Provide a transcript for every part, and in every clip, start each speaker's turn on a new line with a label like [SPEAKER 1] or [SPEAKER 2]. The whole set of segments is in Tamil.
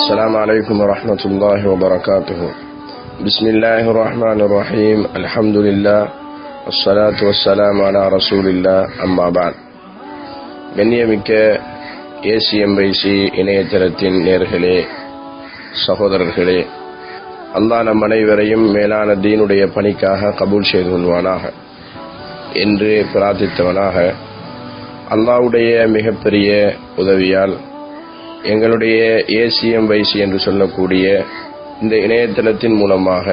[SPEAKER 1] السلام عليكم ورحمة الله وبركاته بسم الله الرحمن الرحيم الحمد لله والصلاة والسلام على رسول الله أما بعد கண்ணியமிக்க ஏசிஎம்பிசி இணையதளத்தின் நேர்களே சகோதரர்களே அல்லாஹ் நம் அனைவரையும் மேலான தீனுடைய பணிக்காக கபூல் செய்து கொள்வானாக என்று பிரார்த்தித்தவனாக அல்லாவுடைய மிகப்பெரிய உதவியால் எங்களுடைய ஏசிஎம் வைசி என்று சொல்லக்கூடிய இந்த இணையதளத்தின் மூலமாக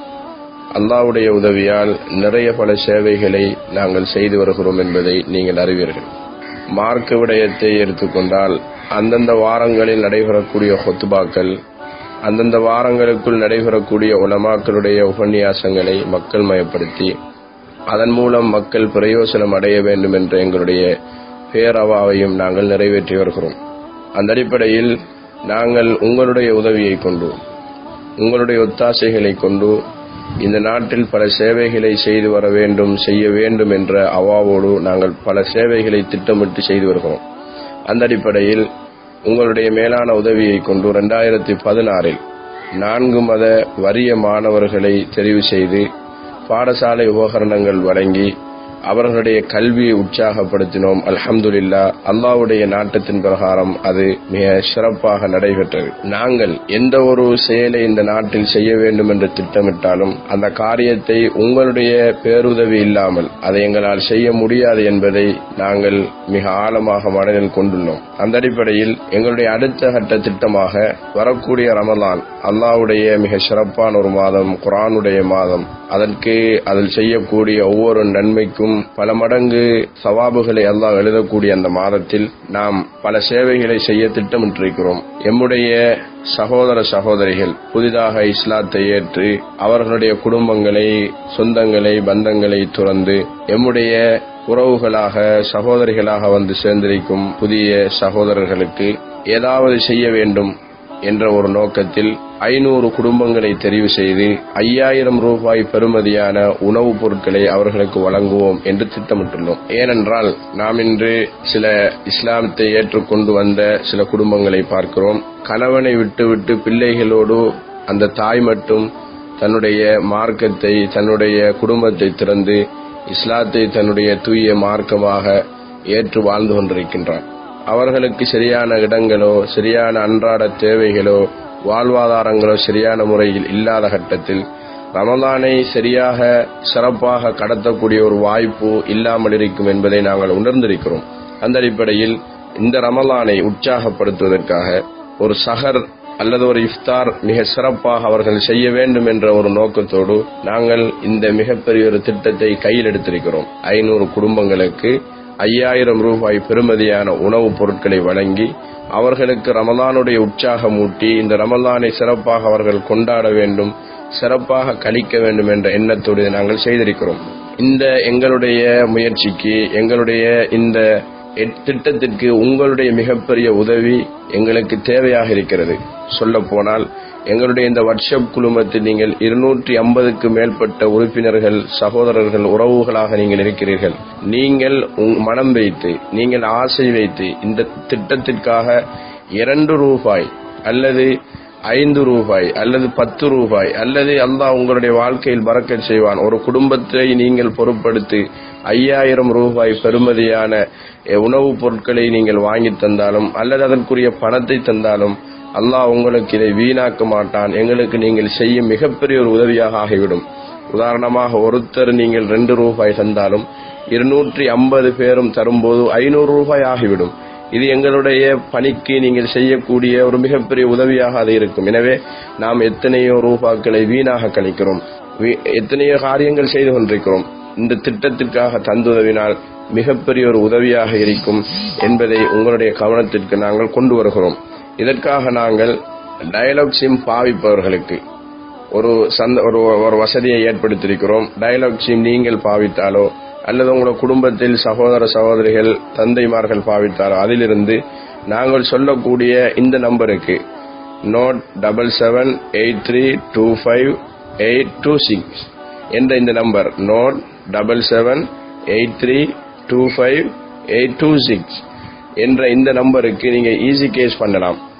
[SPEAKER 1] அல்லாவுடைய உதவியால் நிறைய பல சேவைகளை நாங்கள் செய்து வருகிறோம் என்பதை நீங்கள் அறிவீர்கள் மார்க்க விடயத்தை எடுத்துக்கொண்டால் அந்தந்த வாரங்களில் நடைபெறக்கூடிய ஹொத்துபாக்கள் அந்தந்த வாரங்களுக்குள் நடைபெறக்கூடிய உலமாக்களுடைய உபன்யாசங்களை மக்கள் மயப்படுத்தி அதன் மூலம் மக்கள் பிரயோசனம் அடைய வேண்டும் என்ற எங்களுடைய பேரவாவையும் நாங்கள் நிறைவேற்றி வருகிறோம் அந்த அடிப்படையில் நாங்கள் உங்களுடைய உதவியை கொண்டு உங்களுடைய ஒத்தாசைகளை கொண்டு இந்த நாட்டில் பல சேவைகளை செய்து வர வேண்டும் செய்ய வேண்டும் என்ற அவாவோடு நாங்கள் பல சேவைகளை திட்டமிட்டு செய்து வருகிறோம் அந்த அடிப்படையில் உங்களுடைய மேலான உதவியை கொண்டு இரண்டாயிரத்தி பதினாறில் நான்கு மத வறிய மாணவர்களை தெரிவு செய்து பாடசாலை உபகரணங்கள் வழங்கி அவர்களுடைய கல்வியை உற்சாகப்படுத்தினோம் அல்ஹம்துலில்லா அல்லாவுடைய நாட்டத்தின் பிரகாரம் அது மிக சிறப்பாக நடைபெற்றது நாங்கள் எந்த ஒரு செயலை இந்த நாட்டில் செய்ய வேண்டும் என்று திட்டமிட்டாலும் அந்த காரியத்தை உங்களுடைய பேருதவி இல்லாமல் அதை எங்களால் செய்ய முடியாது என்பதை நாங்கள் மிக ஆழமாக மனதில் கொண்டுள்ளோம் அந்த அடிப்படையில் எங்களுடைய அடுத்த கட்ட திட்டமாக வரக்கூடிய ரமலான் அல்லாவுடைய மிக சிறப்பான ஒரு மாதம் குரானுடைய மாதம் அதற்கு அதில் செய்யக்கூடிய ஒவ்வொரு நன்மைக்கும் பல மடங்கு சவாபுகளை அல்லாஹ் எழுதக்கூடிய அந்த மாதத்தில் நாம் பல சேவைகளை செய்ய திட்டமிட்டிருக்கிறோம் எம்முடைய சகோதர சகோதரிகள் புதிதாக இஸ்லாத்தை ஏற்று அவர்களுடைய குடும்பங்களை சொந்தங்களை பந்தங்களை துறந்து எம்முடைய உறவுகளாக சகோதரிகளாக வந்து சேர்ந்திருக்கும் புதிய சகோதரர்களுக்கு ஏதாவது செய்ய வேண்டும் என்ற ஒரு நோக்கத்தில் ஐநூறு குடும்பங்களை தெரிவு செய்து ஐயாயிரம் ரூபாய் பெறுமதியான உணவுப் பொருட்களை அவர்களுக்கு வழங்குவோம் என்று திட்டமிட்டுள்ளோம் ஏனென்றால் நாம் இன்று சில இஸ்லாமத்தை ஏற்றுக்கொண்டு வந்த சில குடும்பங்களை பார்க்கிறோம் கணவனை விட்டுவிட்டு பிள்ளைகளோடு அந்த தாய் மட்டும் தன்னுடைய மார்க்கத்தை தன்னுடைய குடும்பத்தை திறந்து இஸ்லாத்தை தன்னுடைய தூய மார்க்கமாக ஏற்று வாழ்ந்து கொண்டிருக்கின்றான் அவர்களுக்கு சரியான இடங்களோ சரியான அன்றாட தேவைகளோ வாழ்வாதாரங்களோ சரியான முறையில் இல்லாத கட்டத்தில் ரமதானை சரியாக சிறப்பாக கடத்தக்கூடிய ஒரு வாய்ப்பு இல்லாமல் இருக்கும் என்பதை நாங்கள் உணர்ந்திருக்கிறோம் அந்த அடிப்படையில் இந்த ரமலானை உற்சாகப்படுத்துவதற்காக ஒரு சஹர் அல்லது ஒரு இஃப்தார் மிக சிறப்பாக அவர்கள் செய்ய வேண்டும் என்ற ஒரு நோக்கத்தோடு நாங்கள் இந்த மிகப்பெரிய ஒரு திட்டத்தை கையில் எடுத்திருக்கிறோம் ஐநூறு குடும்பங்களுக்கு ஐயாயிரம் ரூபாய் பெறுமதியான உணவுப் பொருட்களை வழங்கி அவர்களுக்கு ரமலானுடைய உற்சாகம் ஊட்டி இந்த ரமலானை சிறப்பாக அவர்கள் கொண்டாட வேண்டும் சிறப்பாக கழிக்க வேண்டும் என்ற எண்ணத்தோடு நாங்கள் செய்திருக்கிறோம் இந்த எங்களுடைய முயற்சிக்கு எங்களுடைய இந்த திட்டத்திற்கு உங்களுடைய மிகப்பெரிய உதவி எங்களுக்கு தேவையாக இருக்கிறது சொல்ல போனால் எங்களுடைய இந்த வாட்ஸ்அப் குழுமத்தில் நீங்கள் இருநூற்றி ஐம்பதுக்கு மேற்பட்ட உறுப்பினர்கள் சகோதரர்கள் உறவுகளாக நீங்கள் இருக்கிறீர்கள் நீங்கள் மனம் வைத்து நீங்கள் ஆசை வைத்து இந்த திட்டத்திற்காக இரண்டு ரூபாய் அல்லது ஐந்து ரூபாய் அல்லது பத்து ரூபாய் அல்லது அல்லாஹ் உங்களுடைய வாழ்க்கையில் பறக்க செய்வான் ஒரு குடும்பத்தை நீங்கள் பொருட்படுத்தி ஐயாயிரம் ரூபாய் பெறுமதியான உணவுப் பொருட்களை நீங்கள் வாங்கி தந்தாலும் அல்லது அதற்குரிய பணத்தை தந்தாலும் அல்லாஹ் உங்களுக்கு இதை வீணாக்க மாட்டான் எங்களுக்கு நீங்கள் செய்யும் மிகப்பெரிய ஒரு உதவியாக ஆகிவிடும் உதாரணமாக ஒருத்தர் நீங்கள் ரெண்டு ரூபாய் தந்தாலும் இருநூற்றி ஐம்பது பேரும் தரும்போது ஐநூறு ரூபாய் ஆகிவிடும் இது எங்களுடைய பணிக்கு நீங்கள் செய்யக்கூடிய ஒரு மிகப்பெரிய உதவியாக அது இருக்கும் எனவே நாம் எத்தனையோ ரூபாக்களை வீணாக கழிக்கிறோம் எத்தனையோ காரியங்கள் செய்து கொண்டிருக்கிறோம் இந்த திட்டத்திற்காக தந்துதவினால் மிகப்பெரிய ஒரு உதவியாக இருக்கும் என்பதை உங்களுடைய கவனத்திற்கு நாங்கள் கொண்டு வருகிறோம் இதற்காக நாங்கள் டயலாக் சிம் பாவிப்பவர்களுக்கு ஒரு சந்த ஒரு ஒரு வசதியை ஏற்படுத்தியிருக்கிறோம் டயலாக் சிம் நீங்கள் பாவித்தாலோ அல்லது உங்களோட குடும்பத்தில் சகோதர சகோதரிகள் தந்தைமார்கள் பாவித்தாலோ அதிலிருந்து நாங்கள் சொல்லக்கூடிய இந்த நம்பருக்கு note double seven eight three two five eight two six என்ற இந்த number note double seven eight three two five eight two six என்ற இந்த நம்பருக்கு நீங்க ஈஸி கேஸ் பண்ணலாம்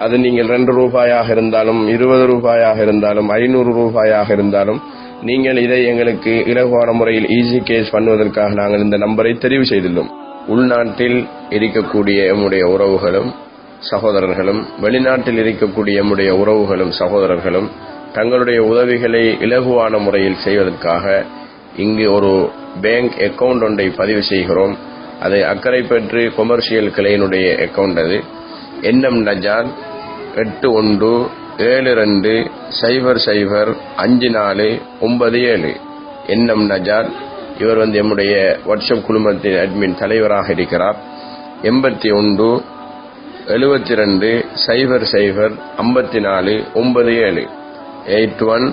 [SPEAKER 1] அது நீங்கள் ரெண்டு ரூபாயாக இருந்தாலும் இருபது ரூபாயாக இருந்தாலும் ஐநூறு ரூபாயாக இருந்தாலும் நீங்கள் இதை எங்களுக்கு இலகுவான முறையில் ஈஸி கேஸ் பண்ணுவதற்காக நாங்கள் இந்த நம்பரை தெரிவு செய்துள்ளோம் உள்நாட்டில் இருக்கக்கூடிய எம்முடைய உறவுகளும் சகோதரர்களும் வெளிநாட்டில் இருக்கக்கூடிய எம்முடைய உறவுகளும் சகோதரர்களும் தங்களுடைய உதவிகளை இலகுவான முறையில் செய்வதற்காக இங்கு ஒரு பேங்க் அக்கவுண்ட் ஒன்றை பதிவு செய்கிறோம் அது அக்கரைப்பற்று கொமர்ஷியல் கிளையினுடைய அக்கவுண்ட் அது என்எம் நஜான் எட்டு ஒன்று ஏழு ரெண்டு சைபர் சைபர் அஞ்சு நாலு ஒன்பது ஏழு என்எம் நஜார் இவர் வந்து எம்முடைய வாட்ஸ்அப் குழுமத்தின் அட்மின் தலைவராக இருக்கிறார் எண்பத்தி ஒன்று எழுபத்தி ரெண்டு சைபர் சைபர் ஐம்பத்தி நாலு ஒன்பது ஏழு eight one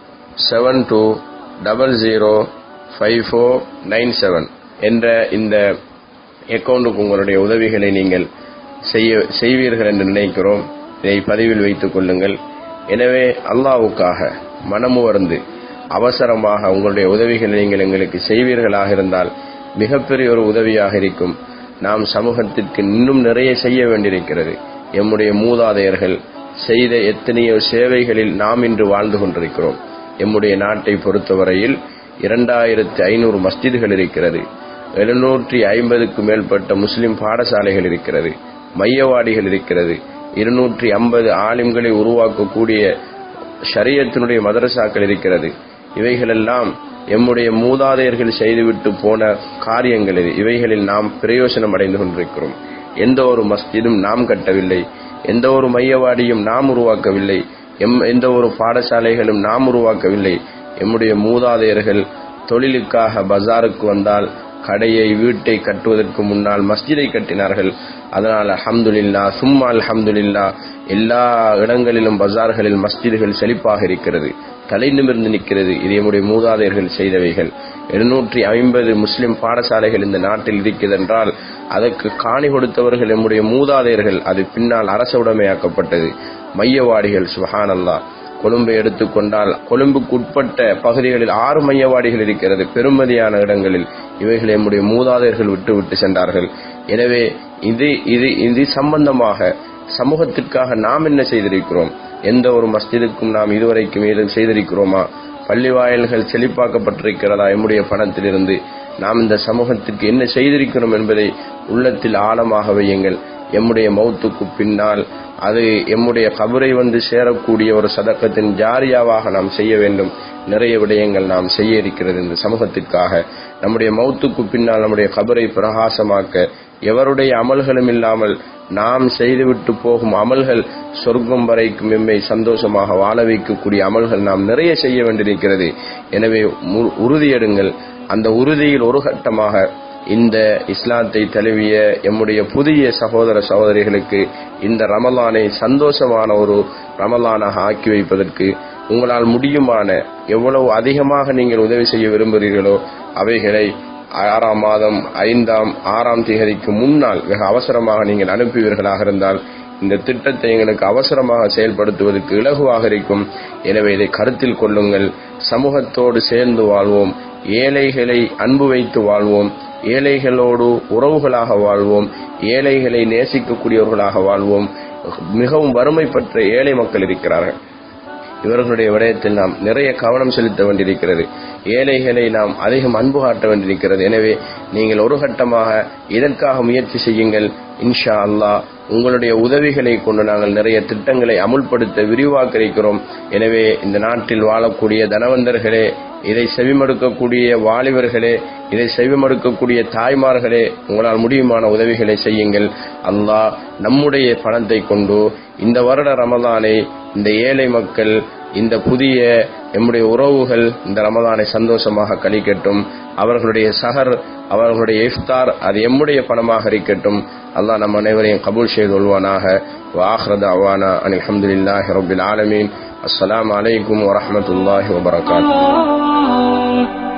[SPEAKER 1] seven two double zero five four nine seven என்ற இந்த அக்கவுண்டுக்கு உங்களுடைய உதவிகளை நீங்கள் செய்ய செய்வீர்கள் என்று நினைக்கிறோம் இதை பதிவில் வைத்துக் கொள்ளுங்கள் எனவே அல்லாவுக்காக மனமுவர்ந்து அவசரமாக உங்களுடைய உதவிகளை நீங்கள் எங்களுக்கு செய்வீர்களாக இருந்தால் மிகப்பெரிய ஒரு உதவியாக இருக்கும் நாம் சமூகத்திற்கு இன்னும் நிறைய செய்ய வேண்டியிருக்கிறது எம்முடைய மூதாதையர்கள் செய்த எத்தனையோ சேவைகளில் நாம் இன்று வாழ்ந்து கொண்டிருக்கிறோம் எம்முடைய நாட்டை பொறுத்தவரையில் இரண்டாயிரத்தி ஐநூறு மஸ்ஜிதுகள் இருக்கிறது எழுநூற்றி ஐம்பதுக்கு மேற்பட்ட முஸ்லிம் பாடசாலைகள் இருக்கிறது மையவாடிகள் இருக்கிறது இருநூற்றி ஐம்பது ஆலிம்களை உருவாக்கக்கூடிய ஷரியத்தினுடைய மதரசாக்கள் இருக்கிறது இவைகளெல்லாம் எம்முடைய மூதாதையர்கள் செய்துவிட்டு போன காரியங்கள் இது இவைகளில் நாம் பிரயோசனம் அடைந்து கொண்டிருக்கிறோம் எந்த ஒரு மஸ்ஜிதும் நாம் கட்டவில்லை எந்த ஒரு மையவாடியும் நாம் உருவாக்கவில்லை எம் எந்த ஒரு பாடசாலைகளும் நாம் உருவாக்கவில்லை எம்முடைய மூதாதையர்கள் தொழிலுக்காக பஜாருக்கு வந்தால் கடையை வீட்டை கட்டுவதற்கு முன்னால் மஸ்ஜிதை கட்டினார்கள் அதனால் அஹம்துலில்லா சும்மா அல்ஹம்துலில்லா எல்லா இடங்களிலும் பஜார்களில் மஸ்ஜிதுகள் செழிப்பாக இருக்கிறது தலை நிமிர்ந்து நிற்கிறது இது நம்முடைய மூதாதையர்கள் செய்தவைகள் இருநூற்றி ஐம்பது முஸ்லிம் பாடசாலைகள் இந்த நாட்டில் இருக்கிறதென்றால் அதற்கு காணி கொடுத்தவர்கள் நம்முடைய மூதாதையர்கள் அது பின்னால் அரச உடைமையாக்கப்பட்டது மையவாடிகள் சுஹானல்லா கொழும்பை எடுத்துக்கொண்டால் கொழும்புக்கு உட்பட்ட பகுதிகளில் ஆறு மையவாடிகள் இருக்கிறது பெருமதியான இடங்களில் இவைகளை நம்முடைய மூதாதையர்கள் விட்டு விட்டு சென்றார்கள் எனவே இது இது இது சம்பந்தமாக சமூகத்திற்காக நாம் என்ன செய்திருக்கிறோம் எந்த ஒரு மஸ்ஜிதுக்கும் நாம் இதுவரைக்கும் ஏதும் செய்திருக்கிறோமா பள்ளி வாயில்கள் செழிப்பாக்கப்பட்டிருக்கிறதா எம்முடைய பணத்திலிருந்து நாம் இந்த சமூகத்திற்கு என்ன செய்திருக்கிறோம் என்பதை உள்ளத்தில் ஆழமாக வையுங்கள் எம்முடைய மௌத்துக்கு பின்னால் அது எம்முடைய கபரை வந்து சேரக்கூடிய ஒரு சதக்கத்தின் ஜாரியாவாக நாம் செய்ய வேண்டும் நிறைய விடயங்கள் நாம் செய்ய இருக்கிறது இந்த சமூகத்திற்காக நம்முடைய மௌத்துக்கு பின்னால் நம்முடைய கபரை பிரகாசமாக்க எவருடைய அமல்களும் இல்லாமல் நாம் செய்துவிட்டு போகும் அமல்கள் சொர்க்கம் வரைக்கும் எம்மை சந்தோஷமாக வாழ வைக்கக்கூடிய அமல்கள் நாம் நிறைய செய்ய வேண்டியிருக்கிறது எனவே உறுதியெடுங்கள் அந்த உறுதியில் ஒரு கட்டமாக இந்த இஸ்லாத்தை தழுவிய எம்முடைய புதிய சகோதர சகோதரிகளுக்கு இந்த ரமலானை சந்தோஷமான ஒரு ரமலானாக ஆக்கி வைப்பதற்கு உங்களால் முடியுமான எவ்வளவு அதிகமாக நீங்கள் உதவி செய்ய விரும்புகிறீர்களோ அவைகளை ஆறாம் மாதம் ஐந்தாம் ஆறாம் தேதிக்கு முன்னால் வெகு அவசரமாக நீங்கள் அனுப்புவீர்களாக இருந்தால் இந்த திட்டத்தை எங்களுக்கு அவசரமாக செயல்படுத்துவதற்கு இலகுவாக இருக்கும் எனவே இதை கருத்தில் கொள்ளுங்கள் சமூகத்தோடு சேர்ந்து வாழ்வோம் ஏழைகளை அன்பு வைத்து வாழ்வோம் ஏழைகளோடு உறவுகளாக வாழ்வோம் ஏழைகளை நேசிக்கக்கூடியவர்களாக வாழ்வோம் மிகவும் வறுமை பற்ற ஏழை மக்கள் இருக்கிறார்கள் இவர்களுடைய விடயத்தில் நாம் நிறைய கவனம் செலுத்த வேண்டியிருக்கிறது ஏழைகளை நாம் அதிகம் அன்பு காட்ட வேண்டியிருக்கிறது எனவே நீங்கள் ஒரு கட்டமாக இதற்காக முயற்சி செய்யுங்கள் இன்ஷா அல்லாஹ் உங்களுடைய உதவிகளை கொண்டு நாங்கள் நிறைய திட்டங்களை அமுல்படுத்த விரிவாக்க இருக்கிறோம் எனவே இந்த நாட்டில் வாழக்கூடிய தனவந்தர்களே இதை செவிமடுக்கக்கூடிய வாலிபர்களே இதை செவிமடுக்கக்கூடிய தாய்மார்களே உங்களால் முடியுமான உதவிகளை செய்யுங்கள் அல்லாஹ் நம்முடைய பணத்தை கொண்டு இந்த வருட ரமதானை இந்த ஏழை மக்கள் இந்த புதிய எம்முடைய உறவுகள் இந்த ரமதானை சந்தோஷமாக கழிக்கட்டும் அவர்களுடைய சஹர் அவர்களுடைய இஃப்தார் அது எம்முடைய பணமாக இருக்கட்டும் அல்லாஹ் நம் அனைவரையும் கபூல் செய்து கொள்வானாக வாஹ்ரத் அவானா அன் அலமதுல்லாஹி ரபில் ஆலமீன் அஸ்ஸலாமு அலைக்கும் வரஹமத்துல்லாஹி வபரகாத்து